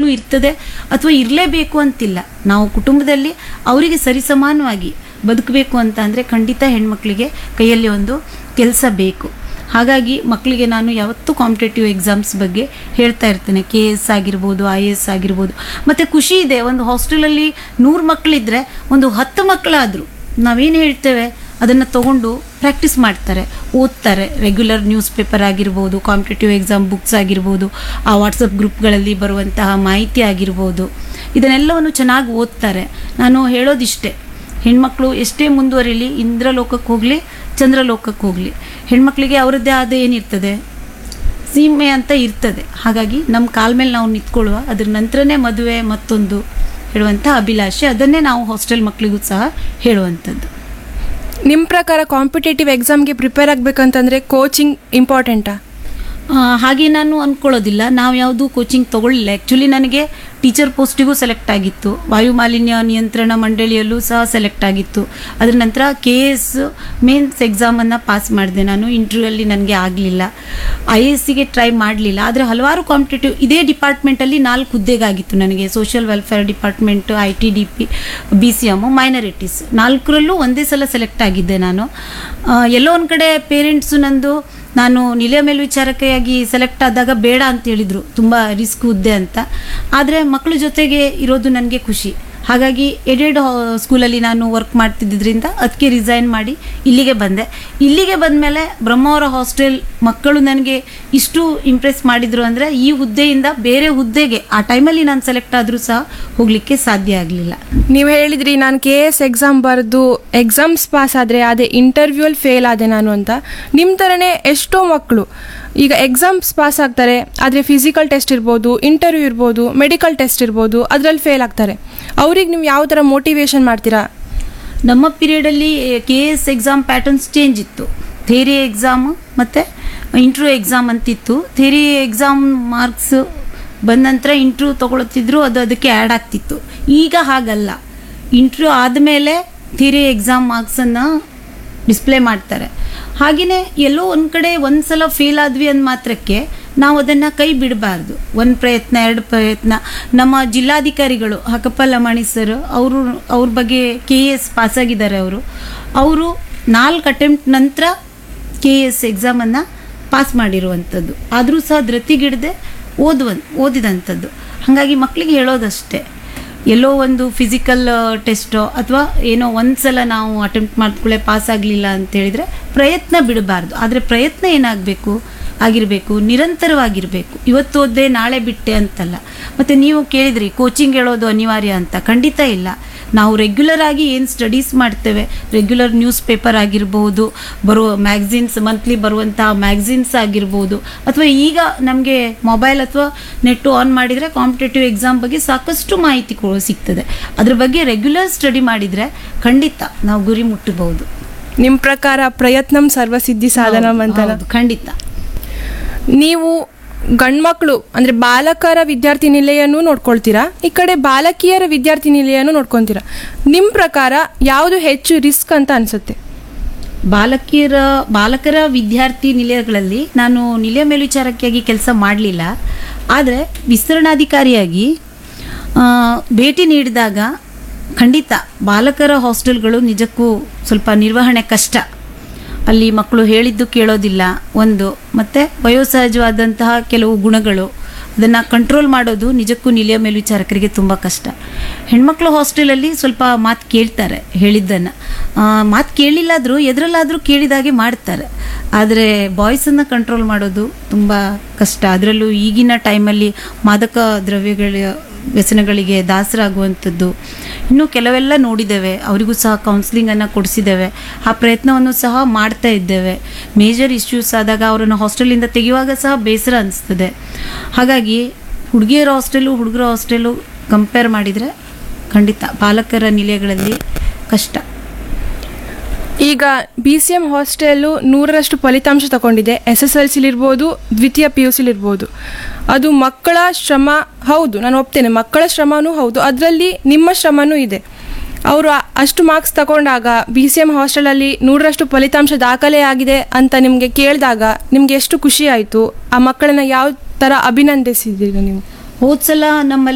ಮಕ್ಕಳಿಗೂ ಇರ್ತದೆ ಅಥವಾ ಇರಲೇಬೇಕು ಅಂತಿಲ್ಲ ನಾವು ಕುಟುಂಬದಲ್ಲಿ ಅವರಿಗೆ ಸರಿಸಮಾನವಾಗಿ ಬದುಕಬೇಕು ಅಂತ ಅಂದರೆ ಖಂಡಿತ ಹೆಣ್ಮಕ್ಳಿಗೆ ಕೈಯಲ್ಲಿ ಒಂದು ಕೆಲಸ ಬೇಕು ಹಾಗಾಗಿ ಮಕ್ಕಳಿಗೆ ನಾನು ಯಾವತ್ತೂ ಕಾಂಪಿಟೇಟಿವ್ ಎಕ್ಸಾಮ್ಸ್ ಬಗ್ಗೆ ಹೇಳ್ತಾ ಇರ್ತೇನೆ ಕೆ ಎಸ್ ಆಗಿರ್ಬೋದು ಐ ಎ ಎಸ್ ಆಗಿರ್ಬೋದು ಮತ್ತು ಖುಷಿ ಇದೆ ಒಂದು ಹಾಸ್ಟೆಲಲ್ಲಿ ನೂರು ಮಕ್ಕಳಿದ್ರೆ ಒಂದು ಹತ್ತು ಮಕ್ಕಳಾದರೂ ನಾವೇನು ಹೇಳ್ತೇವೆ ಅದನ್ನು ತಗೊಂಡು ಪ್ರಾಕ್ಟೀಸ್ ಮಾಡ್ತಾರೆ ಓದ್ತಾರೆ ರೆಗ್ಯುಲರ್ ನ್ಯೂಸ್ ಪೇಪರ್ ಆಗಿರ್ಬೋದು ಕಾಂಪಿಟೇಟಿವ್ ಎಕ್ಸಾಮ್ ಬುಕ್ಸ್ ಆಗಿರ್ಬೋದು ಆ ವಾಟ್ಸಪ್ ಗ್ರೂಪ್ಗಳಲ್ಲಿ ಬರುವಂತಹ ಮಾಹಿತಿ ಆಗಿರ್ಬೋದು ಇದನ್ನೆಲ್ಲವನ್ನು ಚೆನ್ನಾಗಿ ಓದ್ತಾರೆ ನಾನು ಹೇಳೋದಿಷ್ಟೇ ಹೆಣ್ಮಕ್ಳು ಎಷ್ಟೇ ಮುಂದುವರಿಲಿ ಇಂದ್ರಲೋಕಕ್ಕೆ ಹೋಗಲಿ ಚಂದ್ರಲೋಕಕ್ಕೆ ಹೋಗಲಿ ಹೆಣ್ಮಕ್ಳಿಗೆ ಅವರದ್ದೇ ಆದ ಏನಿರ್ತದೆ ಸೀಮೆ ಅಂತ ಇರ್ತದೆ ಹಾಗಾಗಿ ನಮ್ಮ ಕಾಲ ಮೇಲೆ ನಾವು ನಿಂತ್ಕೊಳ್ಳುವ ಅದ್ರ ನಂತರನೇ ಮದುವೆ ಮತ್ತೊಂದು ಹೇಳುವಂಥ ಅಭಿಲಾಷೆ ಅದನ್ನೇ ನಾವು ಹಾಸ್ಟೆಲ್ ಮಕ್ಕಳಿಗೂ ಸಹ ಹೇಳುವಂಥದ್ದು ನಿಮ್ಮ ಪ್ರಕಾರ ಕಾಂಪಿಟೇಟಿವ್ ಎಕ್ಸಾಮ್ಗೆ ಪ್ರಿಪೇರ್ ಆಗಬೇಕಂತಂದ್ರೆ ಕೋಚಿಂಗ್ ಇಂಪಾರ್ಟೆಂಟಾ ಆ, ಹಾಗೆ ನಾನು ಅಂದ್ಕೊಳ್ಳೋದಿಲ್ಲ ನಾವು ಯಾವುದು ಕೋಚಿಂಗ್ ತಗೊಳ್ಳಿಲ್ಲ ಆ್ಯಕ್ಚುಲಿ ನನಗೆ ಟೀಚರ್ ಪೋಸ್ಟಿಗೂ ಸೆಲೆಕ್ಟ್ ಆಗಿತ್ತು ವಾಯು ಮಾಲಿನ್ಯ ನಿಯಂತ್ರಣ ಮಂಡಳಿಯಲ್ಲೂ ಸಹ ಸೆಲೆಕ್ಟ್ ಆಗಿತ್ತು ಅದರ ನಂತರ ಕೆ ಎಸ್ ಮೇನ್ಸ್ ಎಕ್ಸಾಮನ್ನು ಪಾಸ್ ಮಾಡಿದೆ ನಾನು ಇಂಟರ್ವ್ಯೂಯಲ್ಲಿ ನನಗೆ ಆಗಲಿಲ್ಲ ಐ ಎ ಎಸ್ಸಿಗೆ ಟ್ರೈ ಮಾಡಲಿಲ್ಲ ಆದರೆ ಹಲವಾರು ಕಾಂಪಿಟೇಟಿವ್ ಇದೇ ಡಿಪಾರ್ಟ್ಮೆಂಟಲ್ಲಿ ನಾಲ್ಕು ಹುದ್ದೆಗಾಗಿತ್ತು ನನಗೆ social welfare department I T D P B C M minorities ನಾಲ್ಕರಲ್ಲೂ ಒಂದೇ ಸಲ ಸೆಲೆಕ್ಟ್ ಆಗಿದ್ದೆ ನಾನು ಆ, ಎಲ್ಲೋ ಒಂದು ಕಡೆ ಪೇರೆಂಟ್ಸು ನಂದು ನಾನು ನಿಲಯ ಮೇಲ್ವಿಚಾರಕೆಯಾಗಿ ಸೆಲೆಕ್ಟ್ ಆದಾಗ ಬೇಡ ಅಂತ ಹೇಳಿದರು ತುಂಬ ರಿಸ್ಕ್ ಹುದ್ದೆ ಅಂತ ಆದರೆ ಮಕ್ಕಳ ಜೊತೆಗೆ ಇರೋದು ನನಗೆ ಖುಷಿ ಹಾಗಾಗಿ ಎಡೆಡ್ ಸ್ಕೂಲಲ್ಲಿ ನಾನು ವರ್ಕ್ ಮಾಡ್ತಿದ್ದರಿಂದ ಅದಕ್ಕೆ ರಿಸೈನ್ ಮಾಡಿ ಇಲ್ಲಿಗೆ ಬಂದೆ ಇಲ್ಲಿಗೆ ಬಂದಮೇಲೆ ಬ್ರಹ್ಮಾವರ ಹಾಸ್ಟೆಲ್ ಮಕ್ಕಳು ನನಗೆ ಇಷ್ಟು ಇಂಪ್ರೆಸ್ ಮಾಡಿದರು ಅಂದರೆ ಈ ಹುದ್ದೆಯಿಂದ ಬೇರೆ ಹುದ್ದೆಗೆ ಆ ಟೈಮಲ್ಲಿ ನಾನು ಸೆಲೆಕ್ಟ್ ಆದರೂ ಸಹ ಹೋಗಲಿಕ್ಕೆ ಸಾಧ್ಯ ಆಗಲಿಲ್ಲ ನೀವು ಹೇಳಿದ್ರಿ ನಾನು ಕೆ ಎಸ್ ಎಕ್ಸಾಮ್ ಬರೆದು ಎಕ್ಸಾಮ್ಸ್ ಪಾಸ್ ಆದರೆ ಅದೇ ಇಂಟರ್ವ್ಯೂಲ್ಲಿ ಫೇಲ್ ಆದೆ ನಾನು ಅಂತ ನಿಮ್ಮ ಥರನೇ ಎಷ್ಟೋ ಮಕ್ಕಳು ಈಗ ಎಕ್ಸಾಮ್ಸ್ ಪಾಸ್ ಆಗ್ತಾರೆ ಆದರೆ ಫಿಸಿಕಲ್ ಟೆಸ್ಟ್ ಇರ್ಬೋದು ಇಂಟರ್ವ್ಯೂ ಇರ್ಬೋದು ಮೆಡಿಕಲ್ ಟೆಸ್ಟ್ ಇರ್ಬೋದು ಅದರಲ್ಲಿ ಫೇಲ್ ಆಗ್ತಾರೆ ಅವ್ರಿಗೆ ನೀವು ಯಾವ ಥರ ಮೋಟಿವೇಶನ್ ಮಾಡ್ತೀರಾ ನಮ್ಮ ಪೀರಿಯಡಲ್ಲಿ K S exam patterns change ಇತ್ತು ಥೇರಿ ಎಕ್ಸಾಮ್ ಮತ್ತು ಇಂಟ್ರ್ಯೂ ಎಕ್ಸಾಮ್ ಅಂತಿತ್ತು ಥೇರಿ ಎಕ್ಸಾಮ್ ಮಾರ್ಕ್ಸ್ ಬಂದ ನಂತರ ಇಂಟ್ರ್ಯೂ ತೊಗೊಳ್ತಿದ್ರು ಅದು ಅದಕ್ಕೆ ಆ್ಯಡ್ ಆಗ್ತಿತ್ತು ಈಗ ಹಾಗಲ್ಲ ಇಂಟ್ರ್ಯೂ ಆದಮೇಲೆ ಥಿಯರಿ ಎಕ್ಸಾಮ್ ಮಾರ್ಕ್ಸನ್ನು ಡಿಸ್ಪ್ಲೇ ಮಾಡ್ತಾರೆ ಹಾಗೆಯೇ ಎಲ್ಲೋ ಒಂದು ಕಡೆ ಒಂದು ಸಲ ಫೇಲ್ ಆದ್ವಿ ಅಂದ ಮಾತ್ರಕ್ಕೆ ನಾವು ಅದನ್ನು ಕೈ ಬಿಡಬಾರ್ದು ಒಂದು ಪ್ರಯತ್ನ ಎರಡು ಪ್ರಯತ್ನ ನಮ್ಮ ಜಿಲ್ಲಾಧಿಕಾರಿಗಳು ಹಕಪ್ಪ ಲಮಾಣಿ ಸರ್ ಅವರು ಅವ್ರ ಬಗ್ಗೆ ಕೆ ಎ ಎಸ್ ಪಾಸಾಗಿದ್ದಾರೆ ಅವರು ಅವರು ನಾಲ್ಕು ಅಟೆಂಪ್ಟ್ ನಂತರ ಕೆ ಎ ಎಸ್ ಎಕ್ಸಾಮನ್ನು ಪಾಸ್ ಮಾಡಿರುವಂಥದ್ದು ಆದರೂ ಸಹ ಧೃತಿಗಿಡದೆ ಓದುವ ಓದಿದಂಥದ್ದು ಹಾಗಾಗಿ ಮಕ್ಕಳಿಗೆ ಹೇಳೋದಷ್ಟೇ ಎಲ್ಲೋ ಒಂದು ಫಿಸಿಕಲ್ ಟೆಸ್ಟೋ ಅಥವಾ ಏನೋ ಒಂದು ಸಲ ನಾವು ಅಟೆಂಪ್ಟ್ ಮಾಡಿದ್ಕೊಳ್ಳೆ ಪಾಸ್ ಆಗಲಿಲ್ಲ ಅಂತ ಹೇಳಿದರೆ ಪ್ರಯತ್ನ ಬಿಡಬಾರ್ದು ಆದರೆ ಪ್ರಯತ್ನ ಏನಾಗಬೇಕು ಆಗಿರಬೇಕು ನಿರಂತರವಾಗಿರಬೇಕು ಇವತ್ತು ಓದ್ದೆ ನಾಳೆ ಬಿಟ್ಟೆ ಅಂತಲ್ಲ ಮತ್ತು ನೀವು ಕೇಳಿದ್ರಿ ಕೋಚಿಂಗ್ ಹೇಳೋದು ಅನಿವಾರ್ಯ ಅಂತ ಖಂಡಿತ ಇಲ್ಲ ನಾವು ರೆಗ್ಯುಲರ್ ಆಗಿ ಏನು ಸ್ಟಡೀಸ್ ಮಾಡ್ತೇವೆ ರೆಗ್ಯುಲರ್ ನ್ಯೂಸ್ ಪೇಪರ್ ಆಗಿರ್ಬೋದು ಬರುವ ಮ್ಯಾಗ್ಝಿನ್ಸ್ ಮಂತ್ಲಿ ಬರುವಂತಹ ಮ್ಯಾಗ್ಝಿನ್ಸ್ ಆಗಿರ್ಬೋದು ಅಥವಾ ಈಗ ನಮಗೆ ಮೊಬೈಲ್ ಅಥವಾ ನೆಟ್ಟು ಆನ್ ಮಾಡಿದರೆ ಕಾಂಪಿಟೇಟಿವ್ ಎಕ್ಸಾಮ್ ಬಗ್ಗೆ ಸಾಕಷ್ಟು ಮಾಹಿತಿ ಕೊ ಸಿಗ್ತದೆ ಅದ್ರ ಬಗ್ಗೆ ರೆಗ್ಯುಲರ್ ಸ್ಟಡಿ ಮಾಡಿದರೆ ಖಂಡಿತ ನಾವು ಗುರಿ ಮುಟ್ಟಬಹುದು ನಿಮ್ಮ ಪ್ರಕಾರ ಪ್ರಯತ್ನಂ ಸರ್ವಸಿದ್ಧಿ ಸಾಧನಂ ಅಂತಲ್ಲ ಹೌದು, ಖಂಡಿತ ನೀವು ಗಂಡ್ಮಕ್ಳು ಅಂದ್ರೆ ಬಾಲಕರ ವಿದ್ಯಾರ್ಥಿ ನಿಲಯನೂ ನೋಡ್ಕೊಳ್ತೀರಾ ಈ ಕಡೆ ಬಾಲಕಿಯರ ವಿದ್ಯಾರ್ಥಿ ನಿಲಯನೂ ನೋಡ್ಕೊತೀರಾ ನಿಮ್ಮ ಪ್ರಕಾರ ಯಾವುದು ಹೆಚ್ಚು ರಿಸ್ಕ್ ಅಂತ ಅನ್ಸುತ್ತೆ ಬಾಲಕಿಯರ ಬಾಲಕರ ವಿದ್ಯಾರ್ಥಿ ನಿಲಯಗಳಲ್ಲಿ ನಾನು ನಿಲಯ ಮೇಲ್ವಿಚಾರಕಿಯಾಗಿ ಕೆಲಸ ಮಾಡಲಿಲ್ಲ ಆದರೆ ವಿಸ್ತರಣಾಧಿಕಾರಿಯಾಗಿ ಆ, ಭೇಟಿ ನೀಡಿದಾಗ ಖಂಡಿತ ಬಾಲಕರ ಹಾಸ್ಟೆಲ್ಗಳು ನಿಜಕ್ಕೂ ಸ್ವಲ್ಪ ನಿರ್ವಹಣೆ ಕಷ್ಟ ಅಲ್ಲಿ ಮಕ್ಕಳು ಹೇಳಿದ್ದು ಕೇಳೋದಿಲ್ಲ ಒಂದು ಮತ್ತು ವಯೋಸಹಜವಾದಂತಹ ಕೆಲವು ಗುಣಗಳು ಅದನ್ನು ಕಂಟ್ರೋಲ್ ಮಾಡೋದು ನಿಜಕ್ಕೂ ನಿಲಯ ಮೇಲ್ವಿಚಾರಕರಿಗೆ ತುಂಬ ಕಷ್ಟ ಹೆಣ್ಮಕ್ಳು ಹಾಸ್ಟೆಲಲ್ಲಿ ಸ್ವಲ್ಪ ಮಾತು ಕೇಳ್ತಾರೆ ಹೇಳಿದ್ದನ್ನು ಮಾತು ಕೇಳಿಲ್ಲಾದರೂ ಎದರಲ್ಲಾದರೂ ಕೇಳಿದಾಗೆ ಮಾಡ್ತಾರೆ ಆದರೆ ಬಾಯ್ಸನ್ನು ಕಂಟ್ರೋಲ್ ಮಾಡೋದು ತುಂಬ ಕಷ್ಟ ಅದರಲ್ಲೂ ಈಗಿನ ಟೈಮಲ್ಲಿ ಮಾದಕ ದ್ರವ್ಯಗಳ ವ್ಯಸನಗಳಿಗೆ ದಾಸರಾಗುವಂಥದ್ದು ಇನ್ನು ಕೆಲವೆಲ್ಲ ನೋಡಿದ್ದೇವೆ ಅವರಿಗೂ ಸಹ ಕೌನ್ಸಿಲಿಂಗನ್ನು ಕೊಡಿಸಿದ್ದೇವೆ ಆ ಪ್ರಯತ್ನವನ್ನು ಸಹ ಮಾಡ್ತಾ ಇದ್ದೇವೆ ಮೇಜರ್ ಇಶ್ಯೂಸ್ ಆದಾಗ ಅವರನ್ನು ಹಾಸ್ಟೆಲಿಂದ ತೆಗೆಯುವಾಗ ಸಹ ಬೇಸರ ಅನಿಸ್ತದೆ ಹಾಗಾಗಿ ಹುಡುಗಿಯರ ಹಾಸ್ಟೆಲು ಹುಡುಗರ ಹಾಸ್ಟೆಲು ಕಂಪೇರ್ ಮಾಡಿದರೆ ಖಂಡಿತ ಪಾಲಕರ ನಿಲಯಗಳಲ್ಲಿ ಕಷ್ಟ ಈಗ ಬಿ ಸಿ ಎಂ ಹಾಸ್ಟೆಲ್ಲು ನೂರರಷ್ಟು ಫಲಿತಾಂಶ ತಗೊಂಡಿದೆ ಎಸ್ ಎಸ್ ಎಲ್ ಸಿಲಿರ್ಬೋದು ದ್ವಿತೀಯ ಪಿ ಯು ಸಿಲಿರ್ಬೋದು ಅದು ಮಕ್ಕಳ ಶ್ರಮ ಹೌದು ನಾನು ಒಪ್ತೇನೆ ಮಕ್ಕಳ ಶ್ರಮನೂ ಹೌದು ಅದರಲ್ಲಿ ನಿಮ್ಮ ಶ್ರಮನೂ ಇದೆ ಅವರು ಅಷ್ಟು ಮಾರ್ಕ್ಸ್ ತಗೊಂಡಾಗ ಬಿ ಸಿ ಎಂ ಹಾಸ್ಟೆಲಲ್ಲಿ ನೂರರಷ್ಟು ಫಲಿತಾಂಶ ದಾಖಲೆ ಆಗಿದೆ ಅಂತ ನಿಮಗೆ ಕೇಳಿದಾಗ ನಿಮಗೆ ಎಷ್ಟು ಖುಷಿ ಆಯಿತು ಆ ಮಕ್ಕಳನ್ನ ಯಾವ ಥರ ಅಭಿನಂದಿಸಿದ್ದೀರಿ ನೀವು ಹೋದ ಸಲ ನಮ್ಮಲ್ಲಿ